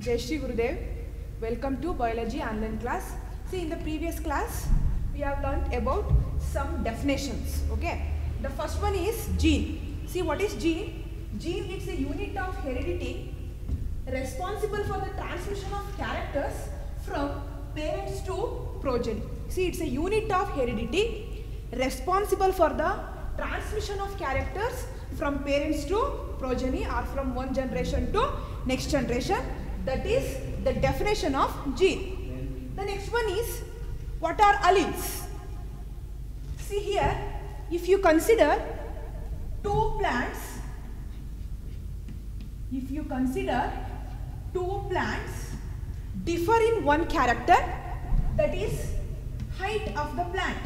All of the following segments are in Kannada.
Jai Shri Gurudev. Welcome to biology online class. See, in the previous class, we have learnt about some definitions. Okay. The first one is gene. See, what is gene? Gene is a unit of heredity responsible for the transmission of characters from parents to progeny. See, it's a unit of heredity responsible for the transmission of characters from parents to progeny or from one generation to next generation. That is the definition of gene. The next one is what are alleles? See here, if you consider two plants, if you consider two plants differ in one character, that is height of the plant.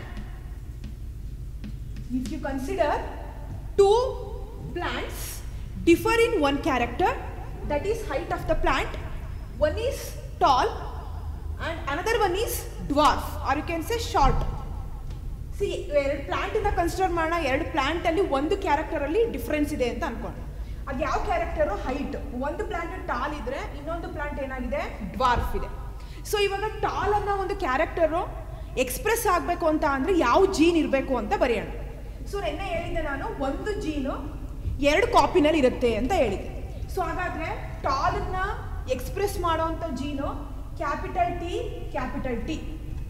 If you consider two plants differ in one character, that is height of the plant, one is tall and another one is dwarf or you can say short. See ಎರಡು ಪ್ಲಾಂಟನ್ನ ಕನ್ಸಿಡರ್ ಮಾಡೋಣ ಎರಡು ಪ್ಲಾಂಟಲ್ಲಿ ಒಂದು ಕ್ಯಾರೆಕ್ಟರಲ್ಲಿ ಡಿಫ್ರೆನ್ಸ್ ಇದೆ ಅಂತ ಅನ್ಕೊಂಡು ಅದು ಯಾವ ಕ್ಯಾರೆಕ್ಟರು ಹೈಟ್ ಒಂದು ಪ್ಲಾಂಟ್ ಟಾಲ್ ಇದ್ರೆ ಇನ್ನೊಂದು ಪ್ಲಾಂಟ್ ಏನಾಗಿದೆ ಡ್ವಾರ್ಫ್ ಇದೆ ಸೊ ಇವಾಗ ಟಾಲ್ ಅನ್ನೋ ಒಂದು ಕ್ಯಾರೆಕ್ಟರು ಎಕ್ಸ್ಪ್ರೆಸ್ ಆಗಬೇಕು ಅಂತ ಅಂದರೆ ಯಾವ ಜೀನ್ ಇರಬೇಕು ಅಂತ ಬರೆಯೋಣ ಸೊ ನಿನ್ನೆ ಹೇಳಿದ್ದೆ ನಾನು ಒಂದು ಜೀನು ಎರಡು ಕಾಪಿನಲ್ಲಿ ಇರುತ್ತೆ ಅಂತ ಹೇಳಿದ್ದೆ ಸೊ ಹಾಗಾದರೆ ಟಾಲನ್ನ ಎಕ್ಸ್ಪ್ರೆಸ್ ಮಾಡೋವಂಥ gene capital T capital T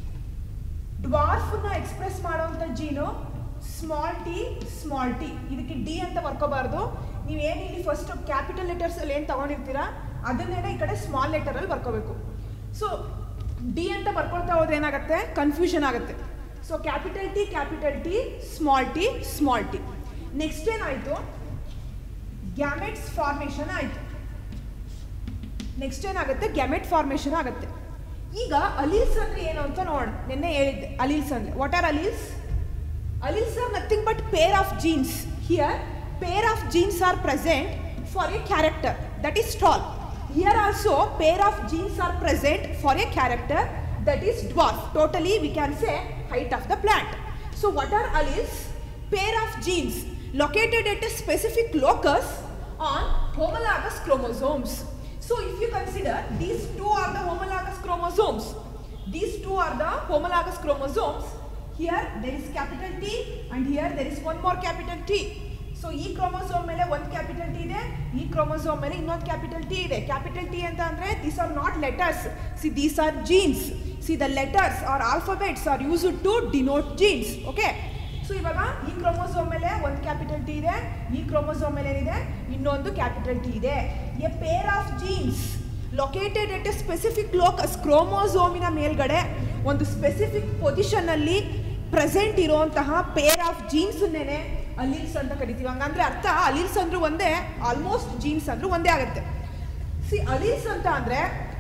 ಡ್ವಾರ್ಫನ್ನ ಎಕ್ಸ್ಪ್ರೆಸ್ ಮಾಡುವಂಥ gene small T small T ಇದಕ್ಕೆ ಡಿ ಅಂತ ಬರ್ಕೋಬಾರ್ದು ನೀವು ಏನು ಇಲ್ಲಿ ಫಸ್ಟ್ ಕ್ಯಾಪಿಟಲ್ ಲೆಟರ್ಸಲ್ಲಿ ಏನು ತೊಗೊಂಡಿರ್ತೀರಾ ಅದನ್ನೇನೆ ಈ ಕಡೆ ಸ್ಮಾಲ್ ಲೆಟರಲ್ಲಿ ಬರ್ಕೋಬೇಕು ಸೊ ಡಿ ಅಂತ ಬರ್ಕೊಳ್ತಾ ಹೋದ್ರೆ ಏನಾಗುತ್ತೆ ಕನ್ಫ್ಯೂಷನ್ ಆಗುತ್ತೆ so capital T capital T small T small T next ಏನಾಯಿತು ಗ್ಯಾಮೆಟ್ಸ್ ಫಾರ್ಮೇಷನ್ ಆಯಿತು ನೆಕ್ಸ್ಟ್ ಏನಾಗುತ್ತೆ ಗ್ಯಾಮೆಟ್ ಫಾರ್ಮೇಷನ್ ಆಗುತ್ತೆ ಈಗ ಅಲೀಲ್ಸ್ ಅಂದ್ರೆ ಏನು ಅಂತ ನೋಡೋಣ ನಿನ್ನೆ ಹೇಳಿದ್ದೆ ಅಲೀಲ್ಸ್ ಅಂದ್ರೆ what are alleles alleles are nothing but pair of genes here pair of genes are present for a character that is tall here also pair of genes are present for a character that is dwarf totally we can say height of the plant. So what are alleles? Pair of genes located at a specific locus on homologous chromosomes. So if you consider these two are the homologous chromosomes. These two are the homologous chromosomes. Here there is capital T and here there is one more capital T. So ಈ ಕ್ರೋಮೋಸೋಮ್ ಮೇಲೆ ಒಂದು ಕ್ಯಾಪಿಟಲ್ ಟಿ ಇದೆ ಈ ಕ್ರೋಮೋಸೋಮ್ ಮೇಲೆ ಇನ್ನೊಂದು ಕ್ಯಾಪಿಟಲ್ ಟಿ ಇದೆ ಕ್ಯಾಪಿಟಲ್ ಟಿ ಅಂತ ಅಂದರೆ these are not letters see these are genes see the letters are alphabets are use to denote genes okay so ಇವಾಗ ಈ ಕ್ರೋಮೋಸೋಮ್ ಮೇಲೆ ಒಂದು ಕ್ಯಾಪಿಟಲ್ ಟಿ ಇದೆ ಈ ಕ್ರೋಮೋಸೋಮ್ ಮೇಲೆ ಏನಿದೆ ಇನ್ನೊಂದು ಕ್ಯಾಪಿಟಲ್ ಟಿ ಇದೆ a pair of genes located at a specific locus ಕ್ರೋಮೋಸೋಮಿನ ಮೇಲ್ಗಡೆ ಒಂದು ಸ್ಪೆಸಿಫಿಕ್ ಪೊಸಿಷನಲ್ಲಿ ಪ್ರೆಸೆಂಟ್ ಇರುವಂತಹ ಪೇರ್ ಆಫ್ ಜೀನ್ಸ್ನ್ನೇನೆ ಅಲೀಲ್ಸ್ ಅಂತ ಕರಿತೀವಿ ಹಂಗಂದ್ರೆ ಅರ್ಥ ಅಲೀಲ್ಸ್ ಅಂದ್ರೂ ಒಂದೇ ಆಲ್ಮೋಸ್ಟ್ ಜೀನ್ಸ್ ಅಂದ್ರೂ ಒಂದೇ ಆಗುತ್ತೆ ಸಿ ಅಲೀಲ್ಸ್ ಅಂತ ಅಂದರೆ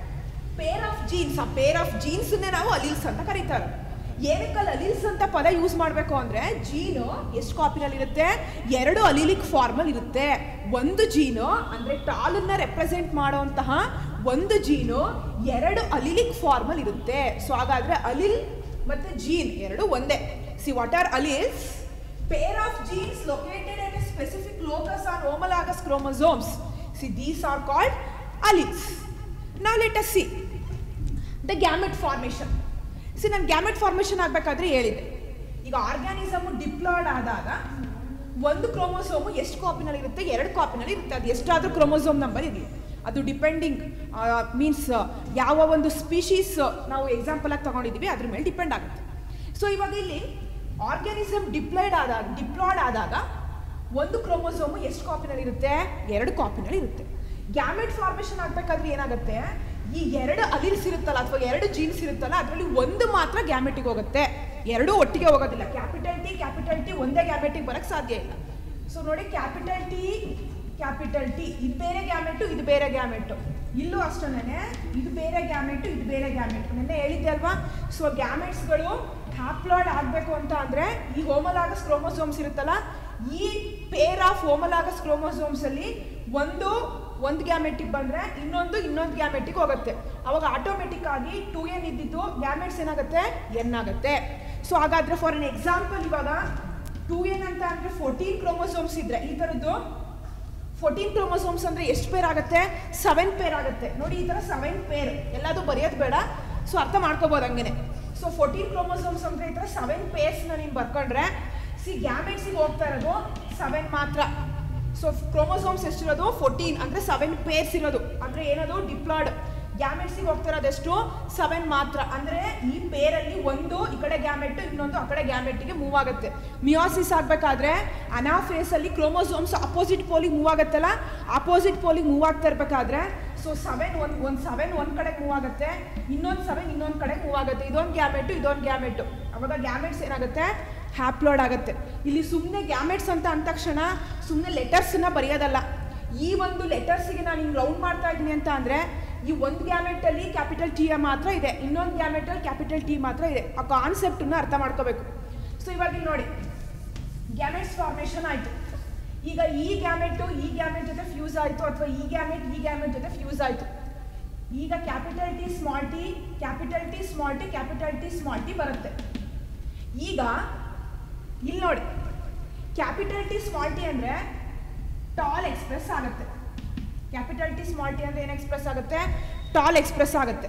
ಪೇರ್ ಆಫ್ ಜೀನ್ಸ್ ಆ ಪೇರ್ ಆಫ್ ಜೀನ್ಸನ್ನೇ ನಾವು ಅಲೀಲ್ಸ್ ಅಂತ ಕರೀತಾರೆ ಏನಕ್ಕಲ್ಲಿ ಅಲೀಲ್ಸ್ ಅಂತ ಪದ ಯೂಸ್ ಮಾಡಬೇಕು ಅಂದರೆ ಜೀನು ಎಷ್ಟು ಕಾಪಿನಲ್ಲಿ ಇರುತ್ತೆ ಎರಡು ಅಲೀಲಿಕ್ ಫಾರ್ಮಲ್ ಇರುತ್ತೆ ಒಂದು ಜೀನು ಅಂದರೆ ಟಾಲನ್ನು ರೆಪ್ರೆಸೆಂಟ್ ಮಾಡುವಂತಹ ಒಂದು ಜೀನು ಎರಡು ಅಲಿಲಿಕ್ ಫಾರ್ಮಲ್ ಇರುತ್ತೆ ಸೊ ಹಾಗಾದರೆ ಅಲಿಲ್ ಮತ್ತು ಜೀನ್ ಎರಡು ಒಂದೇ see what are alleles pair of genes located at a specific locus on homologous chromosomes. See, these are called alleles. Now let us see the gamete formation. See, ನಾನು ಗ್ಯಾಮೆಟ್ ಫಾರ್ಮೇಷನ್ ಆಗಬೇಕಾದ್ರೆ ಹೇಳಿದೆ ಈಗ ಆರ್ಗ್ಯಾನಿಸಮ್ ಡಿಪ್ಲಾಯ್ಡ್ ಆದಾಗ ಒಂದು ಕ್ರೋಮೋಸೋಮು ಎಷ್ಟು ಕಾಪಿನಲ್ಲಿ ಇರುತ್ತೆ ಎರಡು ಕಾಪಿನಲ್ಲಿ ಇರುತ್ತೆ ಅದು ಎಷ್ಟಾದರೂ ಕ್ರೋಮೋಸೋಮ್ ನಂಬರ್ ಇರಲಿ ಅದು ಡಿಪೆಂಡಿಂಗ್ ಮೀನ್ಸ್ ಯಾವ ಒಂದು ಸ್ಪೀಶೀಸ್ ನಾವು ಎಕ್ಸಾಂಪಲ್ ಆಗಿ ತಗೊಂಡಿದ್ದೀವಿ ಅದ್ರ ಮೇಲೆ ಡಿಪೆಂಡ್ ಆಗುತ್ತೆ ಸೊ ಇವಾಗ ಇಲ್ಲಿ ಆರ್ಗ್ಯಾನಿಸಮ್ ಡಿಪ್ಲಾಯ್ಡ್ ಆದಾಗ ಡಿಪ್ಲಾಯ್ಡ್ ಆದಾಗ ಒಂದು ಕ್ರೋಮೋಸೋಮು ಎಷ್ಟು ಕಾಪಿನಲ್ಲಿ ಇರುತ್ತೆ ಎರಡು ಕಾಪಿನಲ್ಲಿ ಇರುತ್ತೆ ಗ್ಯಾಮೆಟ್ ಫಾರ್ಮೇಷನ್ ಆಗಬೇಕಾದ್ರೆ ಏನಾಗುತ್ತೆ ಈ ಎರಡು ಅಲಿಲ್ಸ್ ಇರುತ್ತಲ್ಲ ಅಥವಾ ಎರಡು ಜೀನ್ಸ್ ಇರುತ್ತಲ್ಲ ಅದರಲ್ಲಿ ಒಂದು ಮಾತ್ರ ಗ್ಯಾಮೆಟಿಗೆ ಹೋಗುತ್ತೆ ಎರಡೂ ಒಟ್ಟಿಗೆ ಹೋಗೋದಿಲ್ಲ ಕ್ಯಾಪಿಟಲ್ ಟಿ ಕ್ಯಾಪಿಟಲ್ ಟಿ ಒಂದೇ ಗ್ಯಾಮೆಟಿಗೆ ಬರೋಕ್ಕೆ ಸಾಧ್ಯ ಇಲ್ಲ ಸೊ ನೋಡಿ ಕ್ಯಾಪಿಟಲ್ ಟಿ ಕ್ಯಾಪಿಟಲ್ ಟಿ ಇದು ಬೇರೆ ಗ್ಯಾಮೆಟು ಇದು ಬೇರೆ ಗ್ಯಾಮೆಟು ಇಲ್ಲೂ ಅಷ್ಟೇ ಇದು ಬೇರೆ ಗ್ಯಾಮೆಟು ಇದು ಬೇರೆ ಗ್ಯಾಮೆಟು ನೆನ್ನೆ ಹೇಳಿದ್ದೆ ಅಲ್ವಾ ಸೊ ಗ್ಯಾಮೆಟ್ಸ್ಗಳು ಹ್ಯಾಪ್ಲಾಯ್ಡ್ ಆಗಬೇಕು ಅಂತ ಅಂದರೆ ಈ ಹೋಮಲಾಗಸ್ ಕ್ರೋಮೋಸೋಮ್ಸ್ ಇರುತ್ತಲ್ಲ ಈ ಪೇರ್ ಆಫ್ ಹೋಮಲಾಗಸ್ ಕ್ರೋಮೋಸೋಮ್ಸಲ್ಲಿ ಒಂದು ಒಂದು ಗ್ಯಾಮೆಟಿಕ್ ಬಂದರೆ ಇನ್ನೊಂದು ಇನ್ನೊಂದು ಗ್ಯಾಮೆಟಿಕ್ ಹೋಗುತ್ತೆ ಅವಾಗ ಆಟೋಮೆಟಿಕ್ ಆಗಿ ಟು ಎನ್ ಇದ್ದಿದ್ದು ಗ್ಯಾಮೆಟ್ಸ್ ಏನಾಗುತ್ತೆ ಎನ್ ಆಗುತ್ತೆ ಸೊ ಹಾಗಾದರೆ ಫಾರ್ ಎನ್ ಎಕ್ಸಾಂಪಲ್ ಇವಾಗ ಟು ಎನ್ ಅಂತ ಅಂದರೆ ಫೋರ್ಟೀನ್ ಕ್ರೋಮೋಸೋಮ್ಸ್ ಇದ್ದರೆ ಈ ಥರದ್ದು ಫೋರ್ಟೀನ್ ಕ್ರೋಮೋಸೋಮ್ಸ್ ಅಂದರೆ ಎಷ್ಟು ಪೇರ್ ಆಗುತ್ತೆ ಸೆವೆನ್ ಪೇರ್ ಆಗುತ್ತೆ ನೋಡಿ ಈ ಥರ ಸೆವೆನ್ ಪೇರ್ ಎಲ್ಲದೂ ಬರೆಯೋದು ಬೇಡ ಸೊ ಅರ್ಥ ಮಾಡ್ಕೋಬೋದು ಹಂಗೇನೆ ಸೊ ಫೋರ್ಟೀನ್ ಕ್ರೋಮೋಸೋಮ್ಸ್ ಅಂದರೆ ಈ ಥರ ಸೆವೆನ್ ಪೇರ್ಸ್ನ ನೀನು ಬರ್ಕೊಂಡ್ರೆ ಸಿ ಗ್ಯಾಮೆಟ್ಸಿಗೆ ಹೋಗ್ತಾ ಇರೋದು ಸೆವೆನ್ ಮಾತ್ರ ಸೊ ಕ್ರೋಮೋಸೋಮ್ಸ್ ಎಷ್ಟಿರೋದು ಫೋರ್ಟೀನ್ ಅಂದರೆ ಸೆವೆನ್ ಪೇರ್ಸ್ ಇರೋದು ಅಂದರೆ ಏನದು ಡಿಪ್ಲಾಯ್ಡ್ ಗ್ಯಾಮೆಟ್ಸಿಗೆ ಹೋಗ್ತಾ ಇರೋದೆಷ್ಟು ಸೆವೆನ್ ಮಾತ್ರ ಅಂದರೆ ಈ ಪೇರಲ್ಲಿ ಒಂದು ಈ ಕಡೆ ಗ್ಯಾಮೆಟ್ ಇನ್ನೊಂದು ಆ ಕಡೆ ಗ್ಯಾಮೆಟ್ಗೆ ಮೂವ್ ಆಗುತ್ತೆ ಮಿಯಾಸಿಸ್ ಆಗಬೇಕಾದ್ರೆ ಅನಾಫೇಸಲ್ಲಿ ಕ್ರೋಮೋಸೋಮ್ಸ್ ಅಪೋಸಿಟ್ ಪೋಲಿಗೆ ಮೂವ್ ಆಗುತ್ತಲ್ಲ ಅಪೋಸಿಟ್ ಪೋಲಿಗೆ ಮೂವ್ ಆಗ್ತಾ ಇರಬೇಕಾದ್ರೆ ಸೊ ಸೆವೆನ್ ಒಂದು ಒಂದು ಸೆವೆನ್ ಒಂದು ಕಡೆಗೆ ಮೂವ್ ಆಗುತ್ತೆ ಇನ್ನೊಂದು ಸೆವೆನ್ ಇನ್ನೊಂದು ಕಡೆಗೆ ಮೂವ್ ಆಗುತ್ತೆ ಇದೊಂದು ಗ್ಯಾಮೆಟು ಇದೊಂದು ಗ್ಯಾಮೆಟು ಅವಾಗ ಗ್ಯಾಮೆಟ್ಸ್ ಏನಾಗುತ್ತೆ ಹ್ಯಾಪ್ಲೋಡ್ ಆಗುತ್ತೆ ಇಲ್ಲಿ ಸುಮ್ಮನೆ ಗ್ಯಾಮೆಟ್ಸ್ ಅಂತ ಅಂದ ತಕ್ಷಣ ಸುಮ್ಮನೆ ಲೆಟರ್ಸನ್ನ ಬರೆಯೋದಲ್ಲ ಈ ಒಂದು ಲೆಟರ್ಸಿಗೆ ನಾನು ಹಿಂಗೆ ರೌಂಡ್ ಮಾಡ್ತಾ ಇದ್ದೀನಿ ಅಂತ ಅಂದರೆ ಈ ಒಂದು ಗ್ಯಾಮೆಟಲ್ಲಿ ಕ್ಯಾಪಿಟಲ್ ಟಿ ಮಾತ್ರ ಇದೆ ಇನ್ನೊಂದು ಗ್ಯಾಮೆಟಲ್ಲಿ ಕ್ಯಾಪಿಟಲ್ ಟಿ ಮಾತ್ರ ಇದೆ ಆ ಕಾನ್ಸೆಪ್ಟನ್ನ ಅರ್ಥ ಮಾಡ್ಕೋಬೇಕು ಸೊ ಇವಾಗ ಇಲ್ಲಿ ನೋಡಿ ಗ್ಯಾಮೆಟ್ಸ್ ಫಾರ್ಮೇಷನ್ ಆಯಿತು ಈಗ ಈ ಗ್ಯಾಮೆಟು ಈ ಗ್ಯಾಮೆಟ್ ಜೊತೆ ಫ್ಯೂಸ್ ಆಯಿತು ಅಥವಾ ಈ ಗ್ಯಾಮೆಟ್ ಈ ಗ್ಯಾಮೆಟ್ ಜೊತೆ ಫ್ಯೂಸ್ ಆಯಿತು ಈಗ capital T small T capital T small T capital T small T ಬರುತ್ತೆ ಈಗ ಇಲ್ಲಿ ನೋಡಿ ಕ್ಯಾಪಿಟಲ್ ಟಿ ಸ್ಮಾಲ್ ಟಿ ಅಂದರೆ ಟಾಲ್ ಎಕ್ಸ್ಪ್ರೆಸ್ ಆಗುತ್ತೆ ಕ್ಯಾಪಿಟಲ್ ಟಿ ಸ್ಮಾಲ್ ಟಿ ಅಂದರೆ ಏನು ಎಕ್ಸ್ಪ್ರೆಸ್ ಆಗುತ್ತೆ ಟಾಲ್ ಎಕ್ಸ್ಪ್ರೆಸ್ ಆಗುತ್ತೆ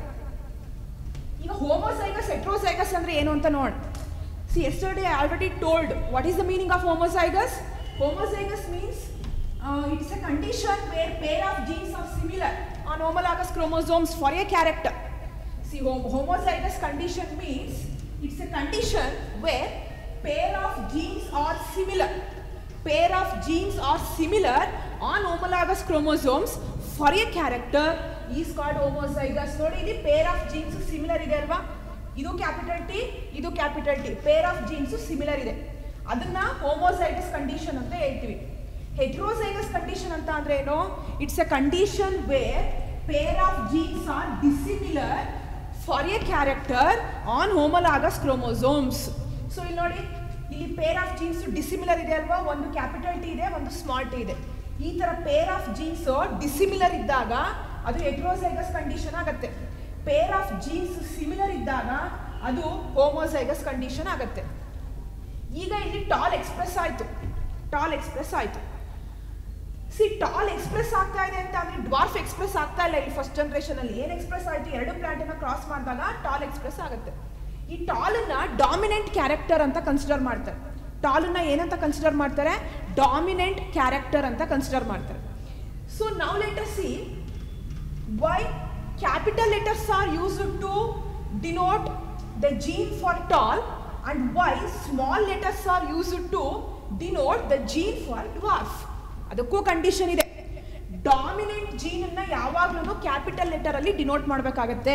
ಈಗ ಹೋಮೋಸೈಗಸ್ ಹೆಟ್ರೋಸೈಗಸ್ ಅಂದರೆ ಏನು ಅಂತ ನೋಡಿ see yesterday already told what is the meaning of homozygous homozygous means it's a condition where pair of genes are similar on homologous chromosomes for a character see homozygous condition means it's a condition where pair of genes are similar pair of genes are similar on homologous chromosomes for a character is called homozygous ನೋಡಿ ಇಲ್ಲಿ pair of genes ಸಿಮಿಲರ್ ಇದೆ ಅಲ್ವಾ ಇದು ಕ್ಯಾಪಿಟಲ್ ಟಿ ಇದು capital T pair of genes similar ಇದೆ ಅದನ್ನ ಹೋಮೋಸೈಗಸ್ ಕಂಡೀಷನ್ ಅಂತ ಹೇಳ್ತೀವಿ ಹೆಟ್ರೋಸೈಗಸ್ ಕಂಡೀಷನ್ ಅಂತ ಅಂದ್ರೆ ಏನು it's a condition where pair of genes are dissimilar for a character on homologous chromosomes so ಇಲ್ಲಿ ನೋಡಿ ಇಲ್ಲಿ ಪೇರ್ ಆಫ್ ಜೀನ್ಸ್ ಡಿಸಿಮಿಲರ್ ಇದೆ ಅಲ್ವಾ ಒಂದು ಕ್ಯಾಪಿಟಲ್ ಟಿ ಇದೆ ಒಂದು ಸ್ಮಾಲ್ ಟಿ ಇದೆ ಈ ತರ ಪೇರ್ ಆಫ್ ಜೀನ್ಸ್ ಡಿಸಿಮಿಲರ್ ಇದ್ದಾಗ ಅದು ಹೆಟ್ರೋಸೈಗಸ್ ಕಂಡೀಷನ್ ಆಗುತ್ತೆ ಪೇರ್ ಆಫ್ ಜೀನ್ಸ್ ಸಿಮಿಲರ್ ಇದ್ದಾಗ ಅದು ಹೋಮೋಸೈಗಸ್ ಕಂಡೀಷನ್ ಆಗುತ್ತೆ ಈಗ ಇಲ್ಲಿ ಟಾಲ್ ಎಕ್ಸ್ಪ್ರೆಸ್ ಆಯಿತು ಟಾಲ್ ಎಕ್ಸ್ಪ್ರೆಸ್ ಆಯಿತು ಸಿ ಟಾಲ್ ಎಕ್ಸ್ಪ್ರೆಸ್ ಆಗ್ತಾ ಇದೆ ಅಂತ ಅಂದ್ರೆ ಡ್ವಾರ್ಫ್ ಎಕ್ಸ್ಪ್ರೆಸ್ ಆಗ್ತಾ ಇಲ್ಲ ಇಲ್ಲಿ ಫಸ್ಟ್ ಜನರೇಷನ್ ಅಲ್ಲಿ ಏನು ಎಕ್ಸ್ಪ್ರೆಸ್ ಆಯಿತು ಎರಡು ಪ್ಲಾಂಟ್ ಅನ್ನ ಕ್ರಾಸ್ ಮಾಡಿದಾಗ ಟಾಲ್ ಎಕ್ಸ್ಪ್ರೆಸ್ ಆಗುತ್ತೆ ಈ ಟಾಲನ್ನ ಡಾಮಿನೆಂಟ್ ಕ್ಯಾರೆಕ್ಟರ್ ಅಂತ ಕನ್ಸಿಡರ್ ಮಾಡ್ತಾರೆ ಟಾಲನ್ನ ಏನಂತ ಕನ್ಸಿಡರ್ ಮಾಡ್ತಾರೆ ಡಾಮಿನೆಂಟ್ ಕ್ಯಾರೆಕ್ಟರ್ ಅಂತ ಕನ್ಸಿಡರ್ ಮಾಡ್ತಾರೆ ಸೊ ನಾವು letter see why capital letters are used to denote the gene for tall and why small letters are used to denote the gene for dwarf ಅದಕ್ಕೂ ಕಂಡೀಷನ್ ಇದೆ ಡಾಮಿನೆಂಟ್ ಜೀನ್ ಅನ್ನ ಯಾವಾಗ್ಲೂ ಕ್ಯಾಪಿಟಲ್ ಲೆಟರ್ ಅಲ್ಲಿ ಡಿನೋಟ್ ಮಾಡಬೇಕಾಗತ್ತೆ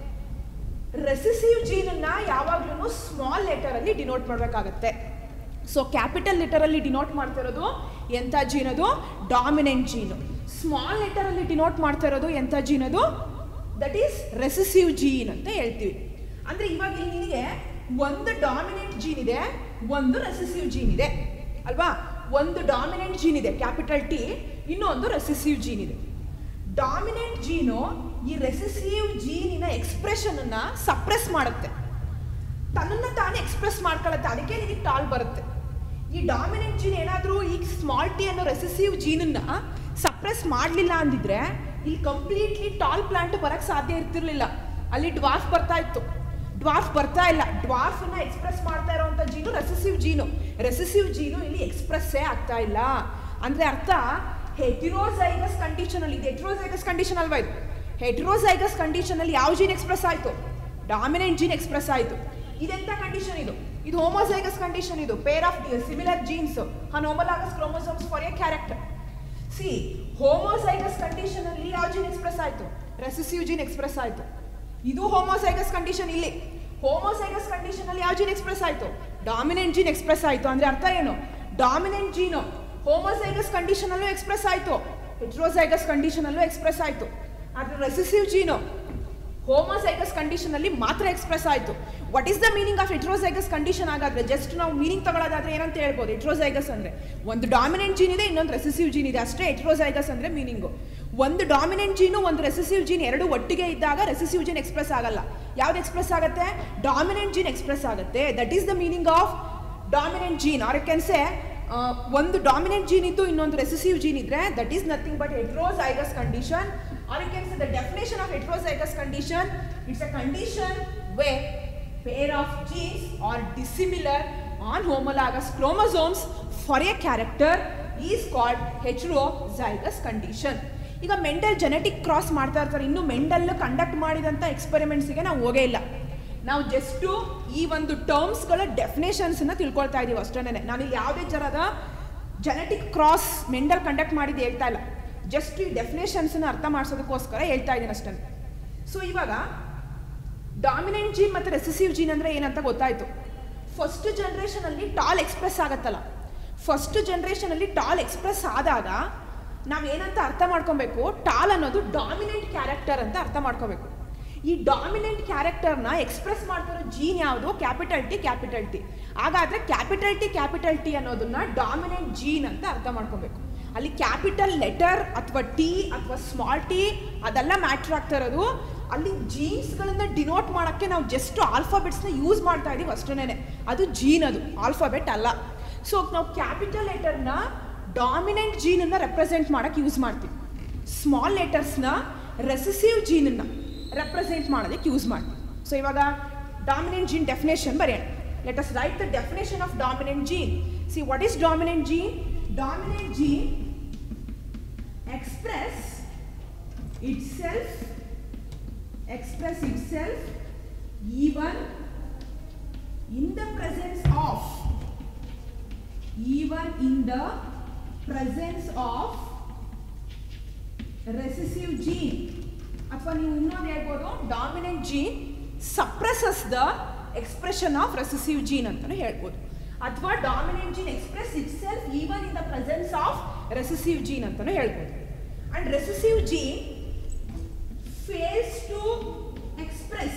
ರೆಸಿಸಿವ್ ಜೀನ್ ಅನ್ನ ಯಾವಾಗ್ಲೂ ಸ್ಮಾಲ್ ಲೆಟರ್ ಅಲ್ಲಿ ಡಿನೋಟ್ ಮಾಡಬೇಕಾಗತ್ತೆ ಸೊ ಕ್ಯಾಪಿಟಲ್ ಲೆಟರ್ ಅಲ್ಲಿ ಡಿನೋಟ್ ಮಾಡ್ತಾ ಇರೋದು ಎಂಥ ಜೀನ್ ಅದು ಡಾಮಿನೆಂಟ್ ಜೀನು ಸ್ಮಾಲ್ ಲೆಟರ್ ಅಲ್ಲಿ ಡಿನೋಟ್ ಮಾಡ್ತಾ ಇರೋದು ಎಂಥ ಜೀನ್ ಅದು ದಟ್ ಈಸ್ ರೆಸಿಸಿವ್ ಜೀನ್ ಅಂತ ಹೇಳ್ತೀವಿ ಅಂದ್ರೆ ಇವಾಗ ಇಲ್ಲಿ ನಿನಗೆ ಒಂದು ಡಾಮಿನೆಂಟ್ ಜೀನ್ ಇದೆ ಒಂದು ರೆಸಿಸಿವ್ ಜೀನ್ ಇದೆ ಅಲ್ವಾ ಒಂದು ಡಾಮಿನೆಂಟ್ ಜೀನ್ ಇದೆ ಕ್ಯಾಪಿಟಲ್ ಟಿ ಇನ್ನೊಂದು ರೆಸಿಸಿವ್ ಜೀನ್ ಇದೆ ಡಾಮಿನೆಂಟ್ ಜೀನು ಈ ರೆಸಿಸಿವ್ ಜೀನಿನ ಎಕ್ಸ್ಪ್ರೆಷನ್ ಅನ್ನ ಸಪ್ರೆಸ್ ಮಾಡುತ್ತೆ ತನ್ನನ್ನ ತಾನೇ ಎಕ್ಸ್ಪ್ರೆಸ್ ಮಾಡ್ಕೊಳ್ಳುತ್ತೆ ಅದಕ್ಕೆ ನಿನಗೆ ಟಾಲ್ ಬರುತ್ತೆ ಈ ಡಾಮಿನೆಂಟ್ ಜೀನ್ ಏನಾದರೂ ಈ ಸ್ಮಾಲ್ ಟಿ ಅನ್ನೋ ರೆಸಿಸಿವ್ ಜೀನನ್ನ ಸಪ್ರೆಸ್ ಮಾಡಲಿಲ್ಲ ಅಂದಿದ್ರೆ ಇಲ್ಲಿ ಕಂಪ್ಲೀಟ್ಲಿ ಟಾಲ್ ಪ್ಲಾಂಟ್ ಬರಕ್ಕೆ ಸಾಧ್ಯ ಇರ್ತಿರ್ಲಿಲ್ಲ ಅಲ್ಲಿ ಡ್ವಾರ್ಫ್ ಬರ್ತಾ ಇತ್ತು ಡ್ವಾರ್ಫ್ ಬರ್ತಾ ಇಲ್ಲ ಡ್ವಾರ್ಫ್ ಅನ್ನ ಎಕ್ಸ್ಪ್ರೆಸ್ ಮಾಡ್ತಾ ಇರೋಂಥ ಜೀನು ರೆಸಿಸಿವ್ ಜೀನು ರೆಸಿಸಿವ್ ಜೀನು ಇಲ್ಲಿ ಎಕ್ಸ್ಪ್ರೆಸ್ಸೇ ಆಗ್ತಾ ಇಲ್ಲ ಅಂದ್ರೆ ಅರ್ಥ ಹೆಟಿರೋಸೈಗಸ್ ಕಂಡೀಷನ್ ಅಲ್ಲಿ ಇದು ಹೆಟಿರೋಸೈಗಸ್ ಕಂಡೀಷನ್ ಅಲ್ವಾ ಇದು ಹೆಟಿರೋಸೈಗಸ್ ಕಂಡೀಷನ್ ಅಲ್ಲಿ ಯಾವ ಜೀನ್ ಎಕ್ಸ್ಪ್ರೆಸ್ ಆಯಿತು ಡಾಮಿನೆಂಟ್ ಜೀನ್ ಎಕ್ಸ್ಪ್ರೆಸ್ ಆಯಿತು ಇದೆಂತ ಕಂಡೀಷನ್ ಇದು ಇದು ಹೋಮೋಸೈಗಸ್ ಕಂಡೀಷನ್ ಇದು pair of similar genes on homologous chromosomes for a character see homozygous condition ಅಲ್ಲಿ ಯಾವ ಜೀನ್ ಎಕ್ಸ್ಪ್ರೆಸ್ ಆಯಿತು ರೆಸಿಸಿವ್ ಜೀನ್ ಎಕ್ಸ್ಪ್ರೆಸ್ ಆಯಿತು ಇದು ಹೋಮೋಸೈಗಸ್ ಕಂಡೀಷನ್ ಇಲ್ಲಿ ಹೋಮೋಸೈಗಸ್ ಕಂಡೀಷನ್ ಅಲ್ಲಿ ಯಾವ ಜೀನ್ ಎಕ್ಸ್ಪ್ರೆಸ್ ಆಯಿತು ಡಾಮಿನೆಂಟ್ ಜೀನ್ ಎಕ್ಸ್ಪ್ರೆಸ್ ಆಯಿತು ಅಂದ್ರೆ ಅರ್ಥ ಏನು ಡಾಮಿನೆಂಟ್ ಜೀನು ಹೋಮೋಸೈಗಸ್ ಕಂಡೀಷನ್ ಅಲ್ಲೂ ಎಕ್ಸ್ಪ್ರೆಸ್ ಆಯಿತು ಹೆಟ್ರೋಸೈಗಸ್ ಕಂಡೀಷನ್ ಅಲ್ಲೂ ಎಕ್ಸ್ಪ್ರೆಸ್ ಆಯಿತು ಆದ್ರೆ ರೆಸಿಸಿವ್ ಜೀನು ಹೋಮೋಸೈಗಸ್ ಕಂಡೀಷನ್ ಅಲ್ಲಿ ಮಾತ್ರ ಎಕ್ಸ್ಪ್ರೆಸ್ ಆಯಿತು what is the meaning of heterozygous condition ಆಗಾದ್ರೆ ಜಸ್ಟ್ ನಾವು ಮೀನಿಂಗ್ ತಗೊಳ್ಳೋದಾದ್ರೆ ಏನಂತ ಹೇಳ್ಬೋದು ಹೆಟ್ರೋಸೈಗಸ್ ಅಂದ್ರೆ ಒಂದು ಡಾಮಿನೆಂಟ್ ಜೀನ್ ಇದೆ ಇನ್ನೊಂದು ರೆಸಿಸಿವ್ ಜೀನ್ ಇದೆ ಅಷ್ಟೇ ಹೆಟ್ರೋಸೈಗಸ್ ಅಂದ್ರೆ ಮೀನಿಂಗು ಒಂದು ಡಾಮಿನೆಂಟ್ ಜೀನು ಒಂದು ರೆಸಿಸಿವ್ ಜೀನ್ ಎರಡು ಒಟ್ಟಿಗೆ ಇದ್ದಾಗ ರೆಸಿಸಿವ್ ಜೀನ್ ಎಕ್ಸ್ಪ್ರೆಸ್ ಆಗಲ್ಲ ಯಾವ್ದು ಎಕ್ಸ್ಪ್ರೆಸ್ ಆಗುತ್ತೆ ಡಾಮಿನೆಂಟ್ ಜೀನ್ ಎಕ್ಸ್ಪ್ರೆಸ್ ಆಗುತ್ತೆ that is the meaning of dominant gene or can say ಒಂದು ಡಾಮಿನೆಂಟ್ ಜೀನ್ ಇದ್ದು ಇನ್ನೊಂದು ರೆಸಿಸಿವ್ ಜೀನ್ ಇದ್ರೆ that is nothing but heterozygous condition or you can see the definition of heterozygous condition it's a condition where pair of genes are dissimilar on homologous chromosomes for a character is called heterozygous condition ಈಗ ಮೆಂಡಲ್ ಜೆನೆಟಿಕ್ ಕ್ರಾಸ್ ಮಾಡ್ತಾ ಇರ್ತಾರೆ ಇನ್ನು ಮೆಂಡಲ್ ಕಂಡಕ್ಟ್ ಮಾಡಿದಂಥ ಎಕ್ಸ್ಪೆರಿಮೆಂಟ್ಸಿಗೆ ನಾವು ಹೋಗೇ ಇಲ್ಲ ನಾವು ಜಸ್ಟು ಈ ಒಂದು ಟರ್ಮ್ಸ್ಗಳ ಡೆಫಿನೇಷನ್ಸನ್ನ ತಿಳ್ಕೊಳ್ತಾ ಇದ್ದೀವಿ ಅಷ್ಟೇ ನಾನು ಇಲ್ಲಿ ಯಾವುದೇ ಥರದ ಜೆನೆಟಿಕ್ ಕ್ರಾಸ್ ಮೆಂಡಲ್ ಕಂಡಕ್ಟ್ ಮಾಡಿದ್ದು ಹೇಳ್ತಾ ಇಲ್ಲ ಜಸ್ಟ್ ಈ ಡೆಫಿನೇಷನ್ಸನ್ನ ಅರ್ಥ ಮಾಡಿಸೋದಕ್ಕೋಸ್ಕರ ಹೇಳ್ತಾ ಇದ್ದೀನಿ ಅಷ್ಟೇ ಸೊ ಇವಾಗ ಡಾಮಿನೆಂಟ್ ಜೀನ್ ಮತ್ತು ರೆಸೆಸಿವ್ ಜೀನ್ ಅಂದರೆ ಏನಂತ ಗೊತ್ತಾಯಿತು ಫಸ್ಟ್ ಜನ್ರೇಷನಲ್ಲಿ ಟಾಲ್ ಎಕ್ಸ್ಪ್ರೆಸ್ ಆಗತ್ತಲ್ಲ ಫಸ್ಟ್ ಜನ್ರೇಷನಲ್ಲಿ ಟಾಲ್ ಎಕ್ಸ್ಪ್ರೆಸ್ ಆದಾಗ ನಾವು ಏನಂತ ಅರ್ಥ ಮಾಡ್ಕೊಬೇಕು ಟಾಲ್ ಅನ್ನೋದು ಡಾಮಿನೆಂಟ್ ಕ್ಯಾರೆಕ್ಟರ್ ಅಂತ ಅರ್ಥ ಮಾಡ್ಕೋಬೇಕು ಈ ಡಾಮಿನೆಂಟ್ ಕ್ಯಾರೆಕ್ಟರ್ನ ಎಕ್ಸ್ಪ್ರೆಸ್ ಮಾಡ್ತಿರೋ ಜೀನ್ ಯಾವುದು ಕ್ಯಾಪಿಟಲ್ ಟಿ ಕ್ಯಾಪಿಟಲ್ ಟಿ ಹಾಗಾದರೆ ಕ್ಯಾಪಿಟಲ್ ಟಿ ಕ್ಯಾಪಿಟಲ್ ಟಿ ಅನ್ನೋದನ್ನ ಡಾಮಿನೆಂಟ್ ಜೀನ್ ಅಂತ ಅರ್ಥ ಮಾಡ್ಕೊಬೇಕು ಅಲ್ಲಿ ಕ್ಯಾಪಿಟಲ್ ಲೆಟರ್ ಅಥವಾ ಟಿ ಅಥವಾ ಸ್ಮಾಲ್ ಟಿ ಅದೆಲ್ಲ ಮ್ಯಾಟ್ರ್ ಆಗ್ತಾ ಇರೋದು ಅಲ್ಲಿ ಜೀನ್ಸ್ಗಳನ್ನ ಡಿನೋಟ್ ಮಾಡೋಕ್ಕೆ ನಾವು ಜಸ್ಟ್ ಆಲ್ಫಾಬೆಟ್ಸ್ನ ಯೂಸ್ ಮಾಡ್ತಾ ಇದೀವಿ ಅಷ್ಟೇನೆ ಅದು ಜೀನ್ ಅದು ಆಲ್ಫಾಬೆಟ್ ಅಲ್ಲ ಸೊ ನಾವು ಕ್ಯಾಪಿಟಲ್ ಲೆಟರ್ನ ಡಾಮಿನೆಂಟ್ ಜೀನನ್ನು ರೆಪ್ರೆಸೆಂಟ್ ಮಾಡೋಕ್ಕೆ ಯೂಸ್ ಮಾಡ್ತೀವಿ ಸ್ಮಾಲ್ ಲೆಟರ್ಸ್ನ ರೆಸೆಸಿವ್ ಜೀನನ್ನು ರೆಪ್ರೆಸೆಂಟ್ ಮಾಡೋದಕ್ಕೆ ಯೂಸ್ ಮಾಡ್ತೀವಿ ಸೊ ಇವಾಗ ಡಾಮಿನೆಂಟ್ ಜೀನ್ ಡೆಫಿನೇಷನ್ ಬರೆಯೋಣ let us write the definition of dominant gene see what is dominant gene dominant gene express itself express itself even in the presence of even in the presence of recessive gene ಅಥವಾ ನೀವು ಇನ್ನೊಂದು ಹೇಳ್ಬೋದು dominant gene suppresses the expression of recessive gene ಅಂತಲೂ ಹೇಳ್ಬೋದು ಅಥವಾ dominant gene express itself even in the presence of recessive gene ಅಂತಲೂ ಹೇಳ್ಬೋದು and recessive gene fails to express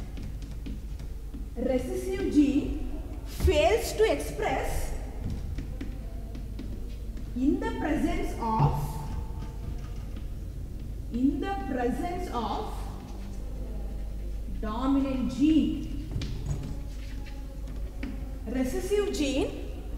recessive gene fails to express in the presence of in the presence of dominant gene recessive gene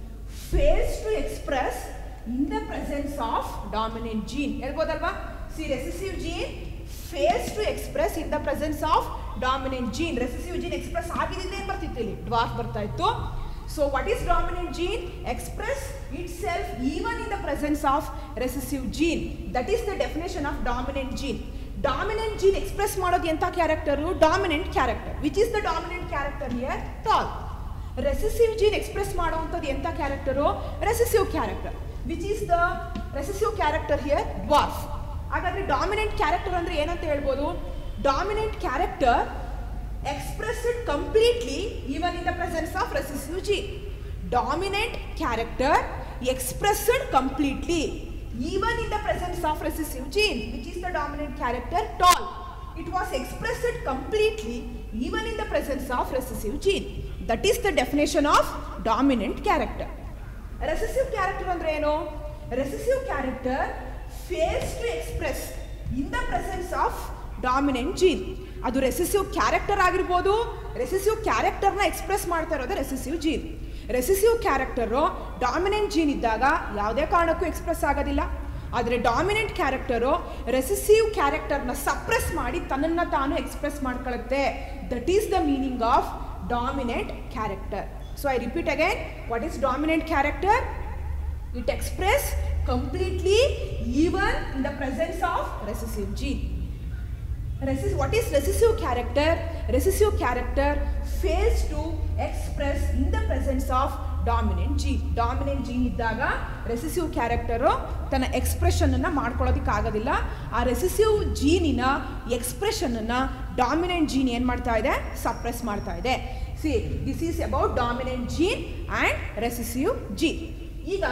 fails to express in the presence of dominant gene ಹೇಳ್ಬೋದಲ್ವಾ see recessive gene fails to express in the presence of dominant gene recessive gene express ಆಗಿದ್ದಿದ್ರೆ ಏನು ಬರ್ತಿತ್ತು ಇಲ್ಲಿ ಡ್ವಾರ್ಫ್ ಬರ್ತಾ ಇತ್ತು so what is dominant gene express itself even in the presence of recessive gene that is the definition of dominant gene dominant gene express ಮಾಡೋದು ಎಂಥ character dominant character which is the dominant character here tall recessive gene express ಮಾಡುವಂಥದ್ದು ಎಂಥ character recessive character which is the recessive character here dwarf ಹಾಗಾದ್ರೆ ಡಾಮಿನೆಂಟ್ ಕ್ಯಾರೆಕ್ಟರ್ ಅಂದ್ರೆ ಏನಂತ ಹೇಳ್ಬೋದು dominant character expressed completely even in the presence of recessive gene dominant character expressed completely even in the presence of recessive gene which is the dominant character tall it was expressed completely even in the presence of recessive gene that is the definition of dominant character recessive character ಅಂದ್ರೆ ಏನು recessive character fails to express in the presence of dominant gene ಅದು ರೆಸೆಸಿವ್ ಕ್ಯಾರೆಕ್ಟರ್ ಆಗಿರ್ಬೋದು ರೆಸೆಸಿವ್ ಕ್ಯಾರೆಕ್ಟರ್ನ ಎಕ್ಸ್ಪ್ರೆಸ್ ಮಾಡ್ತಾ ಇರೋದು recessive gene recessive character dominant gene ಇದ್ದಾಗ ಯಾವುದೇ ಕಾರಣಕ್ಕೂ ಎಕ್ಸ್ಪ್ರೆಸ್ ಆಗೋದಿಲ್ಲ ಆದರೆ ಡಾಮಿನೆಂಟ್ ಕ್ಯಾರೆಕ್ಟರು ರೆಸೆಸಿವ್ ಕ್ಯಾರೆಕ್ಟರ್ನ ಸಪ್ರೆಸ್ ಮಾಡಿ ತನ್ನನ್ನು ತಾನು ಎಕ್ಸ್ಪ್ರೆಸ್ ಮಾಡ್ಕೊಳ್ಳುತ್ತೆ that is the meaning of dominant character so I repeat again what is dominant character it express completely even in the presence of recessive gene Resist, what is recessive character recessive character fails to express in the presence of dominant gene dominant gene ಇದ್ದಾಗ ರೆಸೆಸಿವ್ ಕ್ಯಾರೆಕ್ಟರು ತನ್ನ ಎಕ್ಸ್ಪ್ರೆಷನನ್ನು ಮಾಡ್ಕೊಳ್ಳೋದಕ್ಕಾಗೋದಿಲ್ಲ ಆ ರೆಸೆಸಿವ್ ಜೀನಿನ ಎಕ್ಸ್ಪ್ರೆಷನನ್ನು ಡಾಮಿನೆಂಟ್ ಜೀನ್ ಏನು ಮಾಡ್ತಾ ಇದೆ ಸಪ್ರೆಸ್ ಮಾಡ್ತಾ ಇದೆ see this is about dominant gene and recessive gene ಈಗ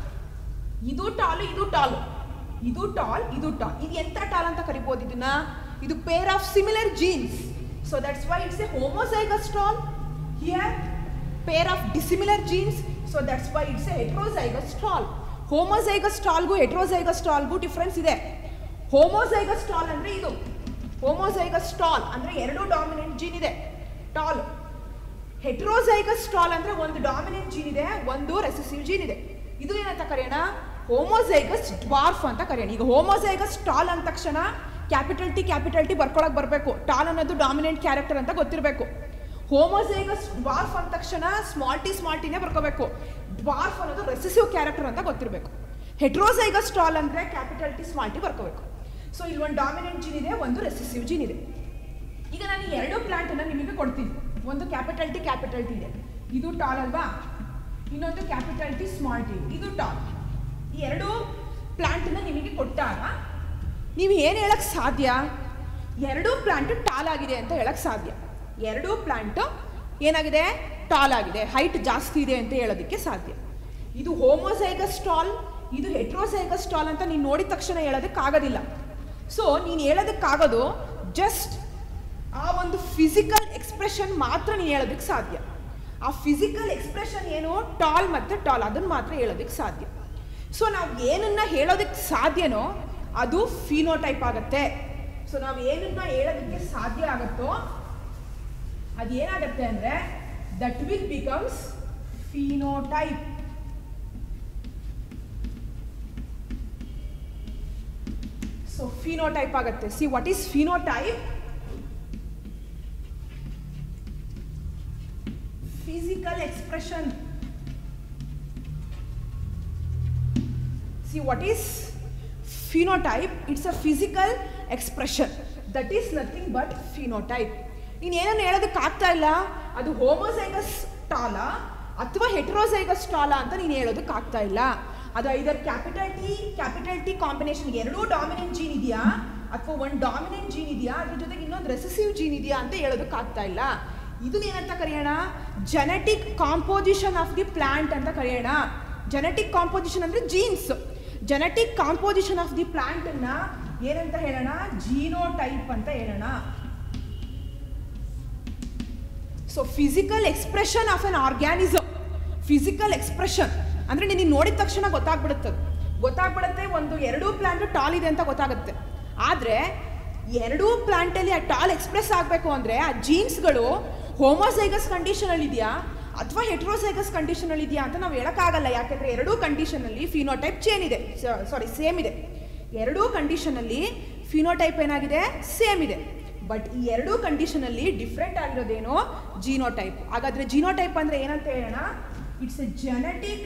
ಇದು ಟಾಲು ಇದು ಟಾಲು ಇದು ಟಾಲ್ ಇದು ಟಾಲ್ ಇದು ಎಂಥ ಟಾಲ್ ಅಂತ ಕರಿಬೋದು ಇದನ್ನ ಇದು pair of similar genes so that's why it's a homozygous tall here pair of dissimilar genes so that's why it's a heterozygous tall homozygous ಟಾಲ್ಗೂ ಹೆಟ್ರೋಸೈಗಸ್ ಟಾಲ್ಗೂ ಡಿಫ್ರೆನ್ಸ್ ಇದೆ ಹೋಮೋಸೈಗಸ್ ಟಾಲ್ ಅಂದರೆ ಇದು ಹೋಮೋಸೈಗಸ್ ಟಾಲ್ ಅಂದರೆ ಎರಡು ಡಾಮಿನೆಂಟ್ ಜೀನ್ ಇದೆ ಟಾಲ್ ಹೆಟ್ರೋಸೈಗಸ್ ಟಾಲ್ ಅಂದರೆ ಒಂದು ಡಾಮಿನೆಂಟ್ ಜೀನ್ ಇದೆ ಒಂದು ರೆಸೆಸಿವ್ ಜೀನ್ ಇದೆ ಇದು ಏನಂತ ಕರೆಯೋಣ ಹೋಮೋಸೈಗಸ್ ಡ್ವಾರ್ಫ್ ಅಂತ ಕರೆಯೋಣ ಈಗ ಹೋಮೋಸೈಗಸ್ ಟಾಲ್ ಅಂದ ತಕ್ಷಣ ಕ್ಯಾಪಿಟಲ್ ಟಿ ಕ್ಯಾಪಿಟಲ್ ಟಿ ಬರ್ಕೊಳಕ್ ಬರಬೇಕು ಟಾಲ್ ಅನ್ನೋದು ಡಾಮಿನೆಂಟ್ ಕ್ಯಾರೆಕ್ಟರ್ ಅಂತ ಗೊತ್ತಿರಬೇಕು ಹೋಮೋಸೈಗಸ್ ಡ್ವಾರ್ಫ್ ಅಂದ ತಕ್ಷಣ ಸ್ಮಾಲ್ ಟಿ ಸ್ಮಾಲ್ ಟಿನೇ ಬರ್ಕೋಬೇಕು ಡ್ವಾರ್ಫ್ ಅನ್ನೋದು ರೆಸೆಸಿವ್ ಕ್ಯಾರೆಕ್ಟರ್ ಅಂತ ಗೊತ್ತಿರಬೇಕು ಹೆಟ್ರೋಸೈಗಸ್ ಟಾಲ್ ಅಂದರೆ ಕ್ಯಾಪಿಟಲ್ ಟಿ ಸ್ಮಾಲ್ ಟಿ ಬರ್ಕೋಬೇಕು ಸೊ ಇಲ್ಲಿ ಒಂದು ಡಾಮಿನೆಂಟ್ ಜೀನ್ ಇದೆ ಒಂದು ರೆಸೆಸಿವ್ ಜೀನ್ ಇದೆ ಈಗ ನಾನು ಈ ಎರಡು ಪ್ಲಾಂಟನ್ನು ನಿಮಗೆ ಕೊಡ್ತೀನಿ ಒಂದು ಕ್ಯಾಪಿಟಲ್ ಟಿ ಕ್ಯಾಪಿಟಲ್ ಟಿ ಇದೆ ಇದು ಟಾಲ್ ಅಲ್ವಾ ಇನ್ನೊಂದು ಕ್ಯಾಪಿಟಲ್ ಟಿ ಸ್ಮಾಲ್ ಟಿ ಇದು ಟಾಲ್ ಈ ಎರಡು ಪ್ಲಾಂಟನ್ನ ನಿಮಗೆ ಕೊಟ್ಟಾಗ ನೀವು ಏನು ಹೇಳಕ್ ಸಾಧ್ಯ ಎರಡೂ ಪ್ಲಾಂಟ್ ಟಾಲ್ ಆಗಿದೆ ಅಂತ ಹೇಳಕ್ ಸಾಧ್ಯ ಎರಡೂ ಪ್ಲಾಂಟ್ ಏನಾಗಿದೆ ಟಾಲ್ ಆಗಿದೆ ಹೈಟ್ ಜಾಸ್ತಿ ಇದೆ ಅಂತ ಹೇಳೋದಕ್ಕೆ ಸಾಧ್ಯ ಇದು ಹೋಮೋಸೈಗಸ್ ಟಾಲ್ ಇದು ಹೆಟ್ರೋಸೈಗಸ್ ಟಾಲ್ ಅಂತ ನೀನು ನೋಡಿದ ತಕ್ಷಣ ಹೇಳೋದಕ್ಕಾಗೋದಿಲ್ಲ ಸೊ ನೀನು ಹೇಳೋದಕ್ಕಾಗೋದು ಜಸ್ಟ್ ಆ ಒಂದು ಫಿಸಿಕಲ್ ಎಕ್ಸ್ಪ್ರೆಷನ್ ಮಾತ್ರ ನೀನು ಹೇಳೋದಕ್ಕೆ ಸಾಧ್ಯ ಆ ಫಿಸಿಕಲ್ ಎಕ್ಸ್ಪ್ರೆಷನ್ ಏನು ಟಾಲ್ ಮತ್ತು ಟಾಲ್ ಅದನ್ನು ಮಾತ್ರ ಹೇಳೋದಕ್ಕೆ ಸಾಧ್ಯ ಸೊ ನಾವು ಏನನ್ನ ಹೇಳೋದಕ್ಕೆ ಸಾಧ್ಯನೋ ಅದು ಫಿನೋಟೈಪ್ ಆಗುತ್ತೆ ಸೊ ನಾವು ಏನನ್ನ ಹೇಳೋದಕ್ಕೆ ಸಾಧ್ಯ ಆಗುತ್ತೋ ಅದು ಏನಾಗುತ್ತೆ ಅಂದರೆ that will becomes phenotype so phenotype ಆಗುತ್ತೆ see what is phenotype physical expression. See what is phenotype? It's a physical expression. That is nothing but phenotype. ಇನ್ನೇನನ್ನು ಹೇಳೋದಕ್ಕಾಗ್ತಾ ಇಲ್ಲ ಅದು ಹೋಮೋಸೈಗಸ್ ಟಾಲ ಅಥವಾ ಹೆಟ್ರೋಸೈಗಸ್ ಟಾಲ ಅಂತ ನೀನು ಹೇಳೋದಕ್ಕಾಗ್ತಾ ಇಲ್ಲ ಅದು either capital T capital T combination ಎರಡೂ ಡಾಮಿನೆಂಟ್ ಜೀನ್ ಇದೆಯಾ ಅಥವಾ ಒಂದು ಡಾಮಿನೆಂಟ್ ಜೀನ್ ಇದೆಯಾ ಅದ್ರ ಜೊತೆಗೆ ಇನ್ನೊಂದು ರೆಸೆಸಿವ್ ಜೀನ್ ಇದೆಯಾ ಅಂತ ಹೇಳೋದಕ್ಕಾಗ್ತಾ ಇಲ್ಲ ಇದನ್ನ ಏನಂತ ಕರೆಯೋಣ genetic composition of the plant ಅಂತ ಕರೆಯೋಣ ಜೆನೆಟಿಕ್ ಕಾಂಪೋಸಿಷನ್ ಅಂದ್ರೆ genes genetic composition of the plant ಅನ್ನ ಏನಂತ ಹೇಳೋಣ ಜೀನೋಟೈಪ್ ಅಂತ ಹೇಳೋಣ so physical expression of an organism physical expression ಅಂದ್ರೆ ನಿನಗೆ ನೋಡಿದ ತಕ್ಷಣ ಗೊತ್ತಾಗ್ಬಿಡುತ್ತೆ ಅದು. ಗೊತ್ತಾಗ್ಬಿಡುತ್ತೆ ಒಂದು ಎರಡೂ ಪ್ಲಾಂಟ್ ಟಾಲ್ ಇದೆ ಅಂತ ಗೊತ್ತಾಗುತ್ತೆ ಆದರೆ ಎರಡೂ ಪ್ಲಾಂಟಲ್ಲಿ ಆ ಟಾಲ್ ಎಕ್ಸ್ಪ್ರೆಸ್ ಆಗಬೇಕು ಅಂದರೆ ಆ ಜೀನ್ಸ್ಗಳು ಹೋಮೋಸೈಗಸ್ ಕಂಡೀಷನಲ್ಲಿ ಇದೆಯಾ ಅಥವಾ ಹೆಟ್ರೋಸೈಗಸ್ ಕಂಡೀಷನಲ್ಲಿ ಇದೆಯಾ ಅಂತ ನಾವು ಹೇಳೋಕ್ಕಾಗಲ್ಲ ಯಾಕೆಂದರೆ ಎರಡೂ ಕಂಡೀಷನಲ್ಲಿ ಫಿನೋಟೈಪ್ ಚೇನ್ ಇದೆ ಸಾರಿ ಸೇಮ್ ಇದೆ ಎರಡೂ ಕಂಡೀಷನಲ್ಲಿ ಫಿನೋಟೈಪ್ ಏನಾಗಿದೆ ಸೇಮ್ ಇದೆ ಬಟ್ ಈ ಎರಡೂ ಕಂಡೀಷನಲ್ಲಿ ಡಿಫ್ರೆಂಟ್ ಆಗಿರೋದೇನೋ ಜೀನೋಟೈಪ್ ಹಾಗಾದರೆ ಜೀನೋಟೈಪ್ ಅಂದರೆ ಏನಂತ ಹೇಳೋಣ it's a genetic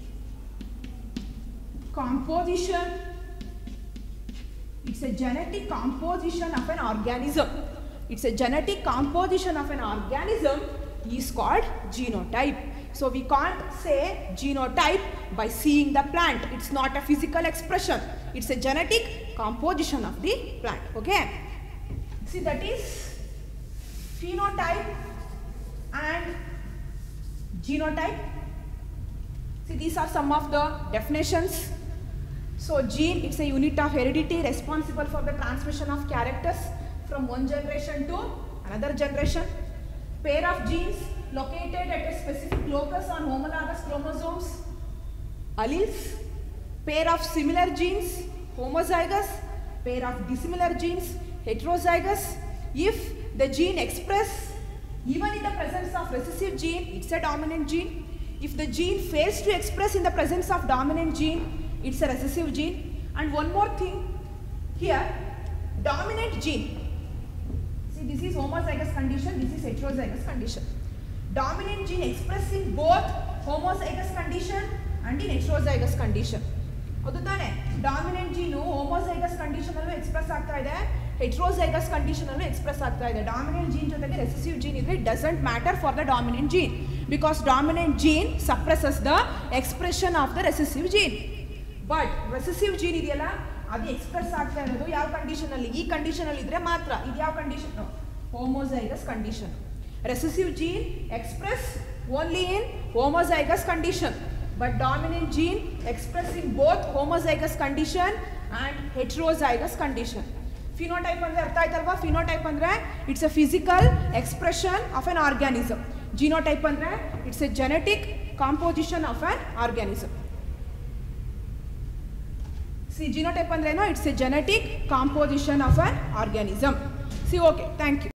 composition it's a genetic composition of an organism it's a genetic composition of an organism is called genotype so we can't say genotype by seeing the plant it's not a physical expression it's a genetic composition of the plant okay see that is phenotype and genotype see these are some of the definitions so gene, it's a unit of heredity responsible for the transmission of characters from one generation to another generation. Pair of genes located at a specific locus on homologous chromosomes. Alleles. Pair of similar genes, homozygous. Pair of dissimilar genes, heterozygous. If the gene express even in the presence of recessive gene, it's a dominant gene. If the gene fails to express in the presence of dominant gene, it's a recessive gene. And one more thing here, dominant gene. See, this is homozygous condition, this is heterozygous condition. Dominant gene expressed in both homozygous condition and in heterozygous condition. ಹೌದು ತಾನೆ ಡಾಮಿನೆಂಟ್ ಜೀನು ಹೋಮೋಸೈಗಸ್ ಕಂಡೀಷನ್ ಅಲ್ಲೂ ಎಕ್ಸ್ಪ್ರೆಸ್ ಆಗ್ತಾ ಇದೆ ಹೆಟ್ರೋಸೈಗಸ್ ಕಂಡೀಷನ್ ಅಲ್ಲೂ ಎಕ್ಸ್ಪ್ರೆಸ್ ಆಗ್ತಾ ಇದೆ ಡಾಮಿನೆಂಟ್ ಜೀನ್ ಜೊತೆಗೆ ರೆಸೆಸಿವ್ ಜೀನ್ ಇದ್ರೆ it doesn't matter for the dominant gene because dominant gene suppresses the expression of the recessive gene but recessive gene ಇದೆಯಲ್ಲ ಅದು ಎಕ್ಸ್ಪ್ರೆಸ್ ಆಗ್ತಾ ಇರೋದು ಯಾವ ಕಂಡೀಷನ್ ಅಲ್ಲಿ ಈ ಕಂಡೀಷನ್ ಅಲ್ಲಿ ಇದ್ರೆ ಮಾತ್ರ ಇದು ಯಾವ condition homozygous condition recessive gene express only in homozygous condition but dominant gene express in both homozygous condition and heterozygous condition phenotype ಅಂದರೆ ಅರ್ಥ ಆಯ್ತಲ್ವಾ ಫಿನೋಟೈಪ್ ಅಂದರೆ it's a physical expression of an organism genotype ಅಂದರೆ it's a genetic composition of an organism see genotype ಅಂದ್ರೇನು it's a genetic composition of an organism see okay thank you